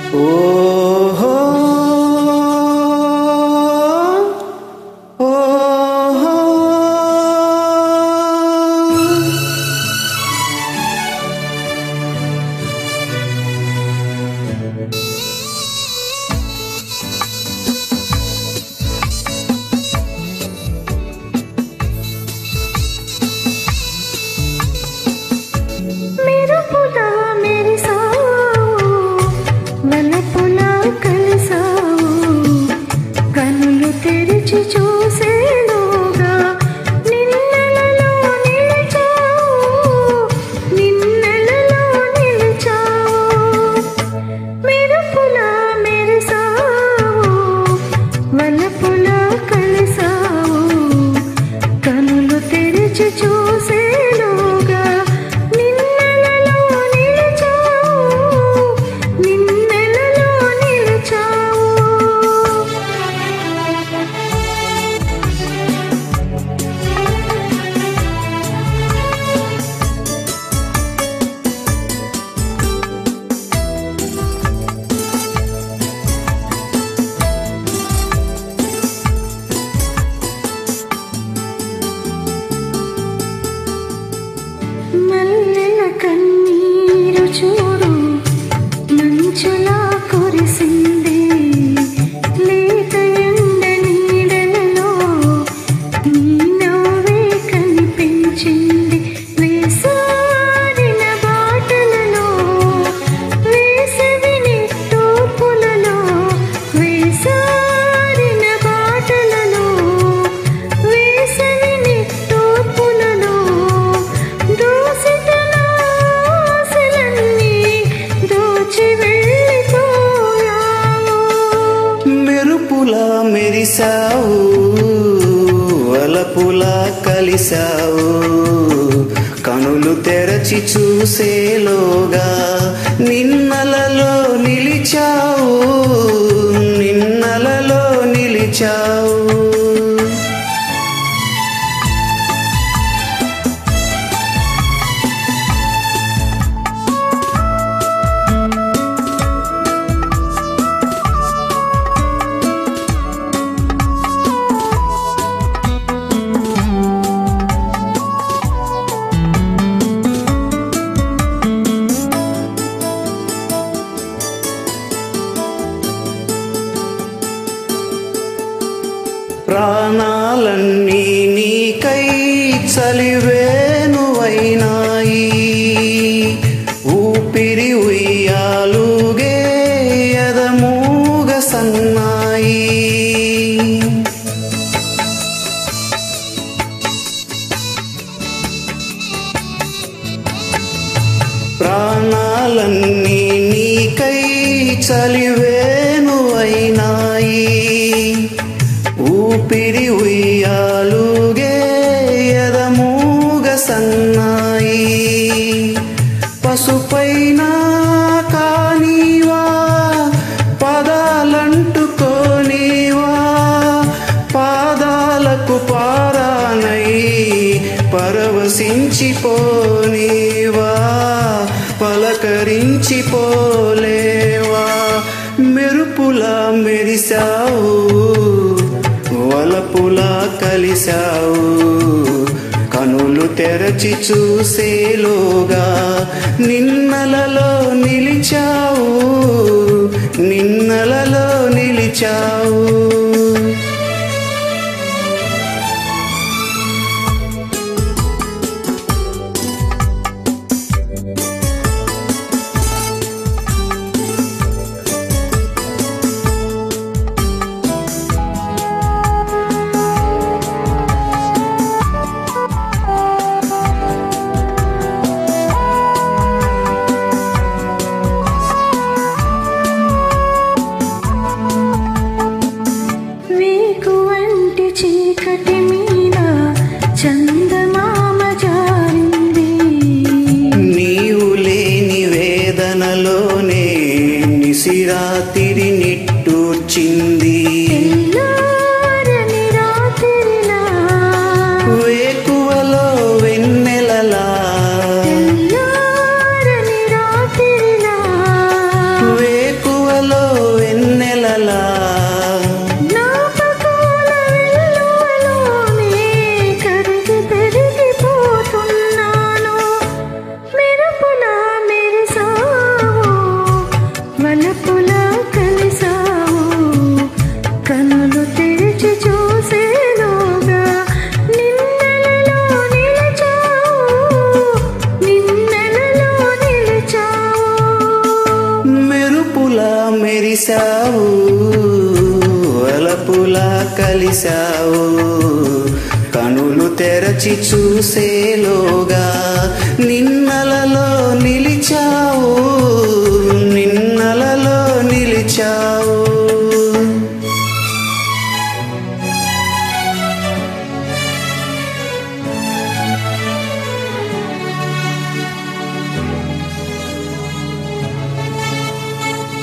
ఓహో ఓహో మెరుపులా మెరిసావు వలపులా కలిసావు కనులు తెరిచి చూసేలోగా నిన్నెలలో నిలిచావు నిన్నెలలో నిలిచావు మెరుపులా మెరిసావు వలపులా కలిసావు కనులు తెరిచి చూసేలోగా నిన్నెలలో నిలిచావు నిన్నెలలో నిలిచావు మల్లెల కన్నీరు చూడు మంచులా కురిసింది లేత ఎండ నీడలలో నీ నవ్వే కనిపించింది వేసారిన బాటలలో వేసవిని తూపులలో వేసారిన బాటలలో వేసవిని తూపులలో దోసిటలో ఆశలన్నీ దోచి వెళ్ళిపోయావు మెరుపులా మెరిసావు వలపులా కలిసావు కనులు తెరచి చూసేలోగా నిన్నలలో నిలిచావు నిన్నలలో నిలిచావు ప్రాణాలన్నీ నీకై చలివేనువైనాయి ఊపిరి ఉయ్యాలుగే ఎదమూగ సన్నాయి ప్రాణాలన్నీ నీకై చలివేనువైనాయి ఊపిరి ఉయ్యాలుగే ఎదమూగ సన్నాయి పసుపైన కానీవా పదాలంటుకోనివా పాదాలకు పారానై పరవశించిపోనివా పలకరించిపోలేవా మెరుపులా మెరిసావు వలపులా కలిసావు కనులు తెరచి చూసేలోగా నిన్నలలో నిలిచావు నిన్నలలో నిలిచావు వీకు వంటి చీకటి మీద చందమామ జారింది నీవు లేని వేదనలోనే నిసిరాతిరి నిట్టూర్చింది తెల్లారని రాత్రిలా వేకువలో వెన్నెలలా తెల్లారని రాత్రిలా వలపులా కలిసావు కనులు తెరిచి చూసేలోగా నిన్నెలలో నిలిచావు నిన్నెలలో నిలిచావు మెరుపులా మెరిసావు వలపులా కలిసావు కనులు తెరచి చూసేలోగా నిన్నలలో నిలిచావు నిన్నలలో నిలిచావు